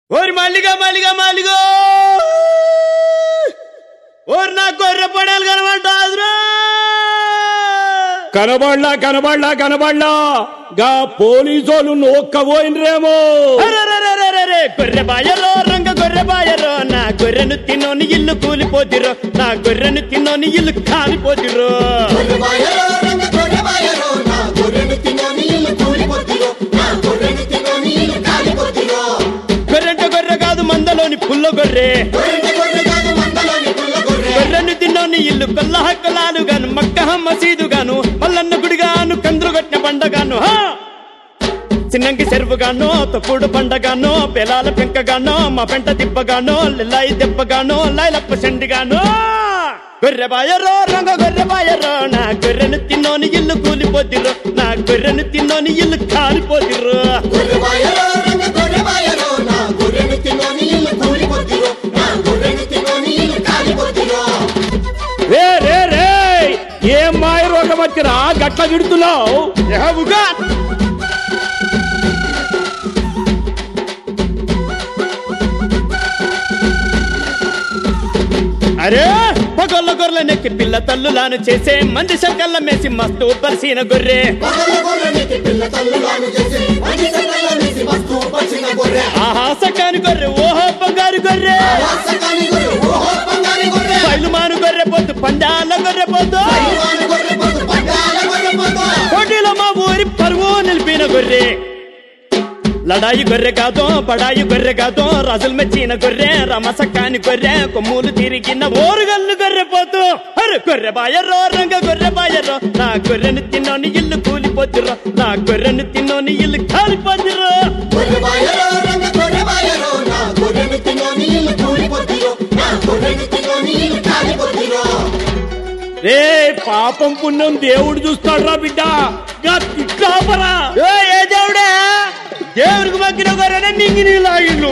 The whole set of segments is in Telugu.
ఓరి మల్లిగా మల్లిగా మల్లిగో ఓరి నా గొర్రె పడాలి కనబడ్డాదురా కనబడ్లా కనబడ్లా కనబడ్లా గా పోలీసోళ్ళు నొక్కబోయినరేమో అరెరెరెరెరెరె, గొర్రె బాయరో రంగ గొర్రె బాయరో నా గొర్రెను తిన్నోని ఇల్లు కూలిపోతిరో నా గొర్రెను తిన్నోని ఇల్లు కాలిపోతిరో గొర్రెబాయరో రంగ గొర్రెబాయరో నా గొర్రెను తినోని ఇల్లు కూలిపోతిరో నా గొర్రెను తినోని ఇల్లు కాలిపోతిరో గొర్రెంట గొర్రె కాదు మందలోని పుల్ల గొర్రె గొర్రెంట గొర్రె కాదు మందలోని పుల్ల గొర్రె గొర్రెను తిన్నోని ఇల్లు కొల్ల హక్కలాలు గాను మక్కహ మసీదు గాను మల్లన్న గుడిగాను కందులు కొట్టిన పండగాను హా చిన్నంకి చెరువుగానో తొక్కుడు పండగానో పెలాల పెంకగానో మా పెంట దిబ్బగానో లిల్లాయి దెబ్బగానో లైలప్ప చెండిగానో గొర్రె బాయరో రంగ గొర్రె బాయరో నా గొర్రెను తిన్నోని ఇల్లు కూలిపోతిరు నా గొర్రెను తిన్నోని ఇల్లు కాలిపోతిరు గొర్రెబాయరో రంగ గొర్రెబాయరో నా గొర్రెను తినోని ఇల్లు కూలిపోతిరో నా గొర్రెను తినోని ఇల్లు కాలిపోతిరో రే రే రే ఏం మాయ రోగం వచ్చినా గట్ల తిడుతున్నావు ఏవుగా అరే పగొల్ల గొర్రెల నెక్కి పిల్ల తల్లులాను చేసే మంది శంకల్ల మేసి మస్తు పరిసిన గొర్రె పగల గొర్రెనికి పిల్ల తల్లులాను చేసి మంచి సంగల వేసి వస్తూ పచ్చిన గొర్రె ఆహా సకాని గొర్రె ఓహో బంగారు గొర్రె వాసకాని గొర్రె ఓహో బంగారి గొర్రె బయలుమాను గొర్రె పోతు పందాల గొర్రె పోతు పైవాని గొర్రె పొద్దు పడ్డాల గొర్రె పొద్దు పోటీలో మా ఊరి పరువు నిలిపిన గొర్రె లడాయి గొర్రె కాదో బడాయి గొర్రె కాదో రాజులు మెచ్చిన గొర్రె రమసక్కాని గొర్రె కొమ్ములు తిరిగిన ఓరుగల్లు గొర్రె పోతూ అరే గొర్రె బాయరో రంగ గొర్రె బాయరో నా గొర్రెను తిన్నోని ఇల్లు కూలిపోతురు నా గొర్రెను తిన్నోని ఇల్లు కాలిపోతురు గొర్రెబాయరో రంగ గొర్రెబాయరో నా గొర్రెను తినోని ఇల్లు కూలిపోతిరో నా గొర్రెను తినోని ఇల్లు కాలిపోతిరో రే పాపం పుణ్యం దేవుడు చూస్తాడురా బిడ్డ గా తిట్లాపరా ఏ ఏ దేవుడే దేవుడికి మగ్గిన గొర్రెనే నింగి నీలాగిళ్ళు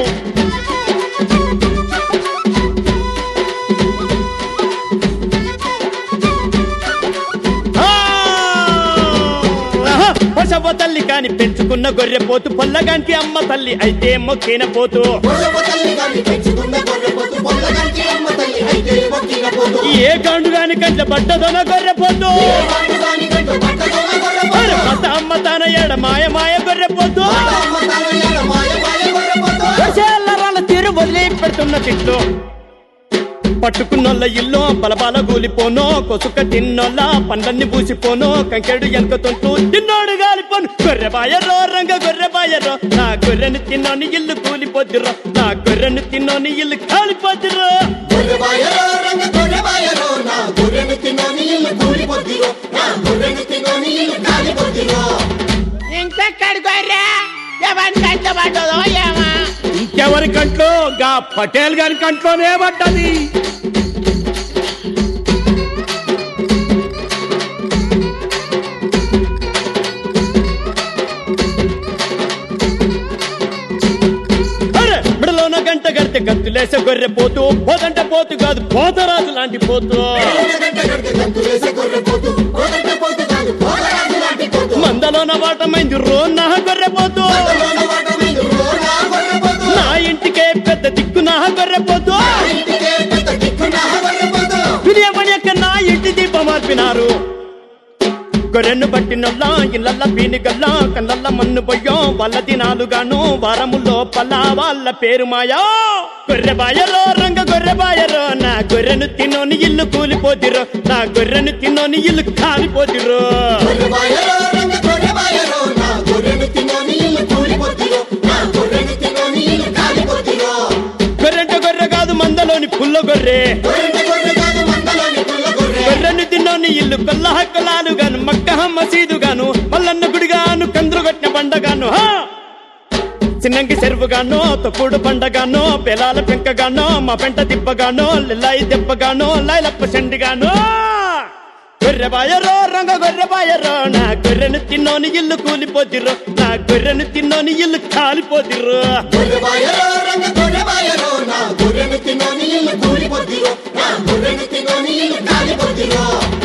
పశవ తల్లి కాని పెంచుకున్న గొర్రె పోతు పొల్లగానికి అమ్మ తల్లి అయితే మొక్కిన పోతు గొర్రెప తల్లి గాని పెంచుకున్న గొర్రె పొద్దు పొల్లగంటి అమ్మ తల్లి అయితే మొక్కిన పోతు ఏ కాండు గాని కంట పడ్డదొన గొర్రె పోతు వాడు గాని గంట పట్టదోన గొర్రె అరే పొద్దు మత అమ్మ తాన ఏడ మాయ మాయ గొర్రె పోతు అమ్మ తానయ్యాల మాయ మాయ గొర్రె పొద్దు దశల్లరాల తీరు వదిలి పెడుతున్న తిట్లు పట్టుకున్నోళ్ళ ఇల్లు బలబాల గూలిపోను కొసుక తిన్నోళ్ళ పండ్లన్నీ పూసిపోను కంకెడు ఎనకతుంటూ తిన్నోడు గాలిపోను గొర్రె బాయరో రంగ గొర్రె బాయరో నా గొర్రెను తిన్నోని ఇల్లు కూలిపోతురు నా గొర్రెను తిన్నోని ఇల్లు కాలిపోతురు గొర్రెబాయరో రంగ గొర్రెబాయరో నా గొర్రెను తినోని ఇల్లు కూలిపోతిరో నా గొర్రెను తినోని ఇల్లు కాలిపోతిరో ఇంకెక్కడి గొర్రె ఎవరి కంట పడ్డదో ఏమా ఇంకెవరి కంట్లో గా పటేల్ గారి కంట్లోనే పడ్డది అరే మిడలోన గంట గడితే గంతులేసే గొర్రె పోతూ పోదంటే పోతు కాదు పోతరాజు లాంటి పోతూ గంట గంట గంతులేసే గొర్రె పోతు పోతంట పోతు కాదు పోతరాజు లాంటి పోతు మందలోన వాటమైంది రో నా గొర్రె పోతూ మందలోన వాట మీద రోనా గొర్రె పోతు నా ఇంటికే పెద్ద దిక్కు నా గొర్రె పోతూ ఇంటికే పెద్ద దిక్కున గొర్రె పోతు వినియమని యొక్క నా ఇంటి దీపం మార్పినారు గొర్రెను పట్టినొల్లా ఇళ్ళల్ల పీనిగల్లా కళ్ళల్ల మన్ను పొయ్యో వాళ్ళ దినాలుగాను వారములో పల్లా వాళ్ళ పేరు మాయా గొర్రె బాయరో రంగ గొర్రె బాయరో నా గొర్రెను తిన్నోని ఇల్లు కూలిపోతిరో నా గొర్రెను తిన్నోని ఇల్లు కాలిపోతిరో గొర్రెబాయరో రంగ గొర్రెబాయరో నా గొర్రెను తినోని ఇల్లు కూలిపోతిరో నా గొర్రెను తినోని ఇల్లు కాలిపోతిరో గొర్రెంట గొర్రె కాదు మందలోని పుల్ల గొర్రె గొర్రెంట గొర్రె కాదు మందలోని పుల్ల గొర్రె గొర్రెను తిన్నోని ఇల్లు కొల్ల హక్కలాలు గాను మక్కహ మసీదు గాను మల్లన్న గుడిగాను కందులు కొట్టిన పండగాను హా చిన్నంకి చెరువుగానో తొక్కుడు పండగానో పెలాల పెంకగానో మా పెంట దిబ్బగానో లిల్లాయి దెబ్బగానో లైలప్ప చెండిగానో గొర్రె బాయరో రంగ గొర్రె బాయరో నా గొర్రెను తిన్నోని ఇల్లు కూలిపోతిరు నా గొర్రెను తిన్నోని ఇల్లు కాలిపోతిరు గొర్రెబాయరో రంగ గొర్రెబాయరో నా గొర్రెను తినోని ఇల్లు కూలిపోతిరో నా గొర్రెను తినోని ఇల్లు కాలిపోతిరో